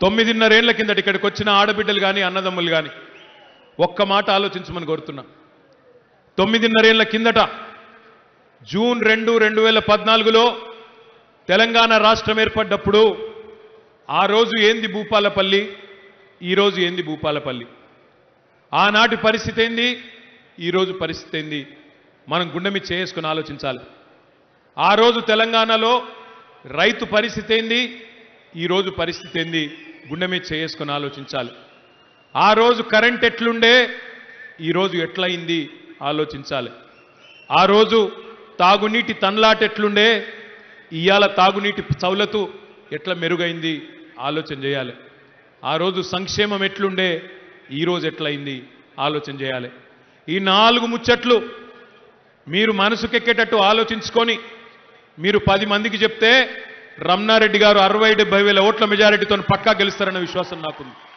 తొమ్మిదిన్నరేళ్ల కిందట ఇక్కడికి వచ్చిన ఆడబిడ్డలు కానీ అన్నదమ్ములు కానీ ఒక్క మాట ఆలోచించమని కోరుతున్నా తొమ్మిదిన్నరేళ్ల కిందట జూన్ రెండు రెండు వేల పద్నాలుగులో తెలంగాణ రాష్ట్రం ఏర్పడ్డప్పుడు ఆ రోజు ఏంది భూపాలపల్లి ఈరోజు ఏంది భూపాలపల్లి ఆనాటి పరిస్థితి ఏంది ఈరోజు పరిస్థితి ఏంది మనం గుండె మీద చేసుకుని ఆలోచించాలి ఆ రోజు తెలంగాణలో రైతు పరిస్థితి ఏంది ఈరోజు పరిస్థితి ఏంది గుండె మీద చేసుకుని ఆలోచించాలి ఆ రోజు కరెంట్ ఎట్లుండే ఈరోజు ఎట్లయింది ఆలోచించాలి ఆ రోజు తాగునీటి తన్లాట ఎట్లుండే ఇవాళ తాగునీటి సౌలతు ఎట్లా మెరుగైంది ఆలోచన చేయాలి ఆ రోజు సంక్షేమం ఎట్లుండే ఈరోజు ఎట్లయింది ఆలోచన చేయాలి ఈ నాలుగు ముచ్చట్లు మీరు మనసుకెక్కేటట్టు ఆలోచించుకొని మీరు పది మందికి చెప్తే రమణారెడ్డి గారు అరవై డెబ్బై వేల ఓట్ల మెజారిటీతో పక్కా గెలుస్తారన్న విశ్వాసం నాకుంది